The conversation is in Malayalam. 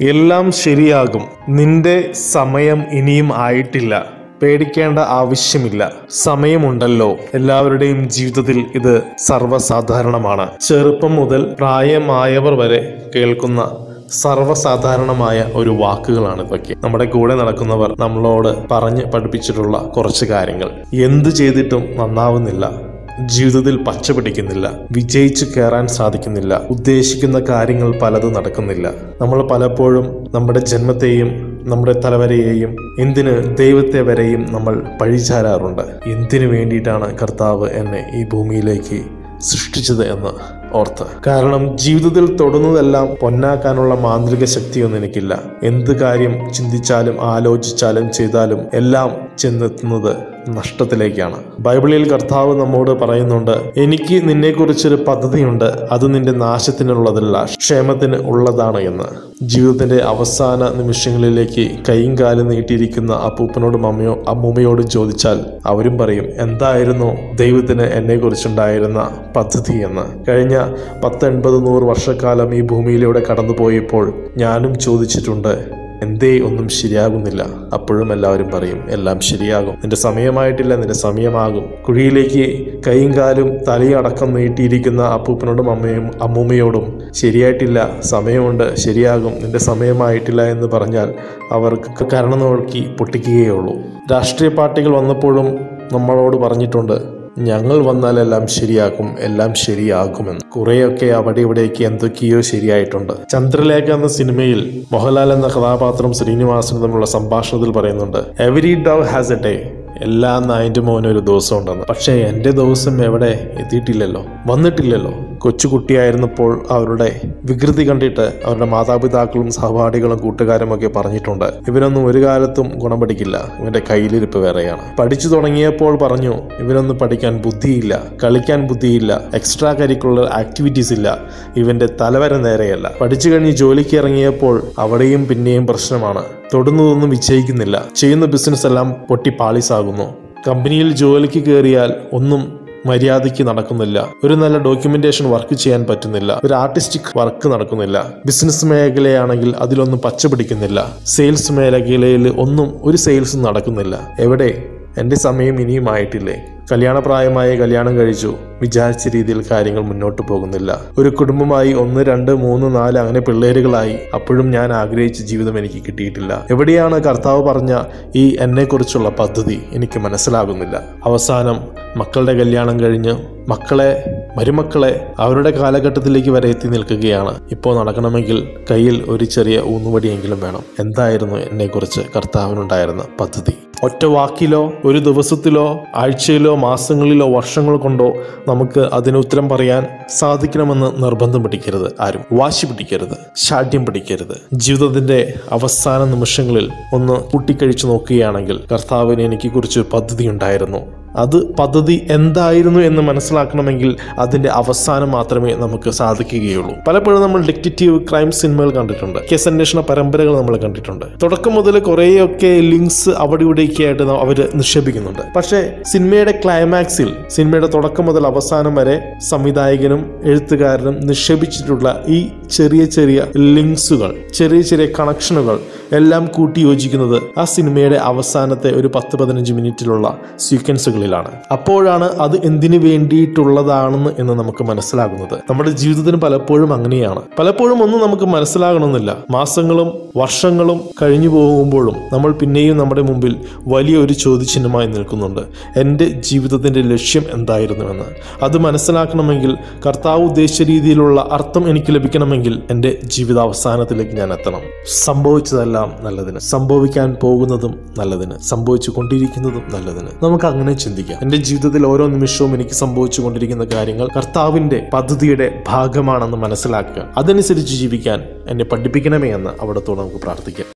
എല്ലാം ശരിയാകും നിന്റെ സമയം ഇനിയും ആയിട്ടില്ല പേടിക്കേണ്ട ആവശ്യമില്ല സമയമുണ്ടല്ലോ എല്ലാവരുടെയും ജീവിതത്തിൽ ഇത് സർവ്വസാധാരണമാണ് ചെറുപ്പം മുതൽ പ്രായമായവർ വരെ കേൾക്കുന്ന സർവ്വസാധാരണമായ ഒരു വാക്കുകളാണ് ഇതൊക്കെ നമ്മുടെ കൂടെ നടക്കുന്നവർ നമ്മളോട് പറഞ്ഞ് പഠിപ്പിച്ചിട്ടുള്ള കുറച്ച് കാര്യങ്ങൾ എന്ത് ചെയ്തിട്ടും നന്നാവുന്നില്ല ജീവിതത്തിൽ പച്ച പിടിക്കുന്നില്ല വിജയിച്ചു കയറാൻ സാധിക്കുന്നില്ല ഉദ്ദേശിക്കുന്ന കാര്യങ്ങൾ പലതും നടക്കുന്നില്ല നമ്മൾ പലപ്പോഴും നമ്മുടെ ജന്മത്തെയും നമ്മുടെ തലവരെയെയും എന്തിന് ദൈവത്തെ വരെയും നമ്മൾ പഴിചാരാറുണ്ട് എന്തിനു വേണ്ടിയിട്ടാണ് കർത്താവ് എന്നെ ഈ ഭൂമിയിലേക്ക് സൃഷ്ടിച്ചത് എന്ന് ഓർത്ത് കാരണം ജീവിതത്തിൽ തൊടുന്നതെല്ലാം പൊന്നാക്കാനുള്ള മാന്ത്രിക ശക്തിയൊന്നും എനിക്കില്ല എന്ത് കാര്യം ചിന്തിച്ചാലും ആലോചിച്ചാലും ചെയ്താലും എല്ലാം ചെന്നെത്തുന്നത് നഷ്ടത്തിലേക്കാണ് ബൈബിളിൽ കർത്താവ് നമ്മോട് പറയുന്നുണ്ട് എനിക്ക് നിന്നെക്കുറിച്ചൊരു പദ്ധതിയുണ്ട് അത് നിന്റെ നാശത്തിനുള്ളതല്ല ക്ഷേമത്തിന് ഉള്ളതാണ് എന്ന് ജീവിതത്തിന്റെ അവസാന നിമിഷങ്ങളിലേക്ക് കൈയും കാലും നീട്ടിയിരിക്കുന്ന അപ്പൂപ്പനോടും അമ്മയോ അമ്മൂമ്മയോടും ചോദിച്ചാൽ അവരും പറയും എന്തായിരുന്നു ദൈവത്തിന് എന്നെക്കുറിച്ചുണ്ടായിരുന്ന പദ്ധതി എന്ന് കഴിഞ്ഞ പത്ത് എൺപത് നൂറ് വർഷക്കാലം ഈ ഭൂമിയിലൂടെ കടന്നുപോയപ്പോൾ ഞാനും ചോദിച്ചിട്ടുണ്ട് എന്തേ ഒന്നും ശരിയാകുന്നില്ല അപ്പോഴും എല്ലാവരും പറയും എല്ലാം ശരിയാകും നിന്റെ സമയമായിട്ടില്ല നിന്റെ സമയമാകും കുഴിയിലേക്ക് കൈയും കാലും തലയും അടക്കം നീട്ടിയിരിക്കുന്ന അപ്പൂപ്പനോടും അമ്മയും അമ്മൂമ്മയോടും ശരിയായിട്ടില്ല സമയമുണ്ട് ശരിയാകും നിന്റെ സമയമായിട്ടില്ല എന്ന് പറഞ്ഞാൽ അവർക്ക് കരണം നോക്കി പൊട്ടിക്കുകയുള്ളൂ രാഷ്ട്രീയ പാർട്ടികൾ വന്നപ്പോഴും നമ്മളോട് പറഞ്ഞിട്ടുണ്ട് ഞങ്ങൾ വന്നാൽ എല്ലാം ശരിയാക്കും എല്ലാം ശരിയാകുമെന്ന് കുറേയൊക്കെ അവിടെ ഇവിടെയൊക്കെ എന്തൊക്കെയോ ശരിയായിട്ടുണ്ട് ചന്ദ്രലേഖ എന്ന സിനിമയിൽ മോഹൻലാൽ എന്ന കഥാപാത്രം ശ്രീനിവാസനും തമ്മിലുള്ള സംഭാഷണത്തിൽ പറയുന്നുണ്ട് every dove has a day എല്ലാ നായൻ്റെ മോനും ഒരു ദിവസം ഉണ്ടെന്ന് പക്ഷേ എൻ്റെ ദിവസം എവിടെ എത്തിയിട്ടില്ലല്ലോ വന്നിട്ടില്ലല്ലോ കൊച്ചുകുട്ടിയായിരുന്നപ്പോൾ അവരുടെ വികൃതി കണ്ടിട്ട് അവരുടെ മാതാപിതാക്കളും സഹപാഠികളും കൂട്ടുകാരും ഒക്കെ പറഞ്ഞിട്ടുണ്ട് ഇവനൊന്നും ഒരു കാലത്തും ഗുണം പഠിക്കില്ല ഇവന്റെ കയ്യിലിരിപ്പ് വേറെയാണ് പഠിച്ചു തുടങ്ങിയപ്പോൾ പറഞ്ഞു ഇവനൊന്നും പഠിക്കാൻ ബുദ്ധിയില്ല കളിക്കാൻ ബുദ്ധിയില്ല എക്സ്ട്രാ കരിക്കുലർ ആക്ടിവിറ്റീസ് ഇല്ല ഇവന്റെ തലവര നേരെയല്ല പഠിച്ചു കഴിഞ്ഞ് ജോലിക്ക് ഇറങ്ങിയപ്പോൾ അവിടെയും പിന്നെയും പ്രശ്നമാണ് തൊടുന്നതൊന്നും വിജയിക്കുന്നില്ല ചെയ്യുന്ന ബിസിനസ് എല്ലാം പൊട്ടി പാളിസാകുന്നു കമ്പനിയിൽ ജോലിക്ക് കയറിയാൽ ഒന്നും മര്യാദയ്ക്ക് നടക്കുന്നില്ല ഒരു നല്ല ഡോക്യുമെന്റേഷൻ വർക്ക് ചെയ്യാൻ പറ്റുന്നില്ല ഒരു ആർട്ടിസ്റ്റിക് വർക്ക് നടക്കുന്നില്ല ബിസിനസ് മേഖലയാണെങ്കിൽ അതിലൊന്നും പച്ച പിടിക്കുന്നില്ല സെയിൽസ് മേഖലയിൽ ഒന്നും ഒരു സെയിൽസും നടക്കുന്നില്ല എവിടെ എൻ്റെ സമയം ഇനിയും ആയിട്ടില്ലേ കല്യാണപ്രായമായി കല്യാണം കഴിച്ചു വിചാരിച്ച രീതിയിൽ കാര്യങ്ങൾ മുന്നോട്ട് പോകുന്നില്ല ഒരു കുടുംബമായി ഒന്ന് രണ്ട് മൂന്ന് നാല് അങ്ങനെ പിള്ളേരുകളായി അപ്പോഴും ഞാൻ ആഗ്രഹിച്ച ജീവിതം എനിക്ക് കിട്ടിയിട്ടില്ല എവിടെയാണ് കർത്താവ് പറഞ്ഞ ഈ എന്നെക്കുറിച്ചുള്ള പദ്ധതി എനിക്ക് മനസ്സിലാകുന്നില്ല അവസാനം മക്കളുടെ കല്യാണം കഴിഞ്ഞ് മക്കളെ മരുമക്കളെ അവരുടെ കാലഘട്ടത്തിലേക്ക് വരെ എത്തി നിൽക്കുകയാണ് ഇപ്പോൾ നടക്കണമെങ്കിൽ കയ്യിൽ ഒരു ചെറിയ ഊന്നുവടിയെങ്കിലും വേണം എന്തായിരുന്നു എന്നെക്കുറിച്ച് കർത്താവിനുണ്ടായിരുന്ന പദ്ധതി ഒറ്റ വാക്കിലോ ഒരു ദിവസത്തിലോ ആഴ്ചയിലോ മാസങ്ങളിലോ വർഷങ്ങൾ കൊണ്ടോ നമുക്ക് അതിന് ഉത്തരം പറയാൻ സാധിക്കണമെന്ന് നിർബന്ധം പിടിക്കരുത് ആരും വാശി പിടിക്കരുത് ശാഠ്യം പിടിക്കരുത് ജീവിതത്തിന്റെ അവസാന നിമിഷങ്ങളിൽ ഒന്ന് കൂട്ടിക്കഴിച്ചു നോക്കുകയാണെങ്കിൽ കർത്താവിന് എനിക്ക് കുറിച്ച് പദ്ധതി ഉണ്ടായിരുന്നു അത് പദ്ധതി എന്തായിരുന്നു എന്ന് മനസ്സിലാക്കണമെങ്കിൽ അതിന്റെ അവസാനം മാത്രമേ നമുക്ക് സാധിക്കുകയുള്ളൂ പലപ്പോഴും നമ്മൾ ഡിക്റ്റേറ്റീവ് ക്രൈം സിനിമകൾ കണ്ടിട്ടുണ്ട് കേസ് അന്വേഷണ പരമ്പരകൾ നമ്മൾ കണ്ടിട്ടുണ്ട് തുടക്കം മുതൽ കുറേയൊക്കെ ലിങ്ക്സ് അവിടെ ഇവിടെയൊക്കെ ആയിട്ട് അവർ നിക്ഷേപിക്കുന്നുണ്ട് പക്ഷേ സിനിമയുടെ ക്ലൈമാക്സിൽ സിനിമയുടെ തുടക്കം മുതൽ അവസാനം വരെ സംവിധായകനും എഴുത്തുകാരനും നിക്ഷേപിച്ചിട്ടുള്ള ഈ ചെറിയ ചെറിയ ലിങ്ക്സുകൾ ചെറിയ ചെറിയ കണക്ഷനുകൾ എല്ലാം കൂട്ടി യോജിക്കുന്നത് ആ സിനിമയുടെ അവസാനത്തെ ഒരു പത്ത് പതിനഞ്ച് മിനിറ്റിലുള്ള സീക്വൻസുകളിലാണ് അപ്പോഴാണ് അത് എന്തിനു വേണ്ടിയിട്ടുള്ളതാണെന്ന് എന്ന് നമുക്ക് മനസ്സിലാകുന്നത് നമ്മുടെ ജീവിതത്തിന് പലപ്പോഴും അങ്ങനെയാണ് പലപ്പോഴും ഒന്നും നമുക്ക് മനസ്സിലാകണമെന്നില്ല മാസങ്ങളും വർഷങ്ങളും കഴിഞ്ഞു പോകുമ്പോഴും നമ്മൾ പിന്നെയും നമ്മുടെ മുമ്പിൽ വലിയ ഒരു ചോദ്യചിഹ്നമായി നിൽക്കുന്നുണ്ട് എൻ്റെ ജീവിതത്തിൻ്റെ ലക്ഷ്യം എന്തായിരുന്നുവെന്ന് അത് മനസ്സിലാക്കണമെങ്കിൽ കർത്താവ് ഉദ്ദേശിച്ച രീതിയിലുള്ള അർത്ഥം എനിക്ക് ലഭിക്കണമെങ്കിൽ എൻ്റെ ജീവിതാവസാനത്തിലേക്ക് ഞാൻ എത്തണം സംഭവിച്ചതെല്ലാം നല്ലതിന് സംഭവിക്കാൻ പോകുന്നതും നല്ലതിന് സംഭവിച്ചു കൊണ്ടിരിക്കുന്നതും നല്ലതിന് നമുക്ക് അങ്ങനെ ചിന്തിക്കാം എൻ്റെ ജീവിതത്തിൽ ഓരോ നിമിഷവും എനിക്ക് സംഭവിച്ചു കൊണ്ടിരിക്കുന്ന കാര്യങ്ങൾ കർത്താവിൻ്റെ പദ്ധതിയുടെ ഭാഗമാണെന്ന് മനസ്സിലാക്കുക അതനുസരിച്ച് ജീവിക്കാൻ എന്നെ പഠിപ്പിക്കണമേ എന്ന് അവിടത്തോട് നമുക്ക് പ്രാർത്ഥിക്കാം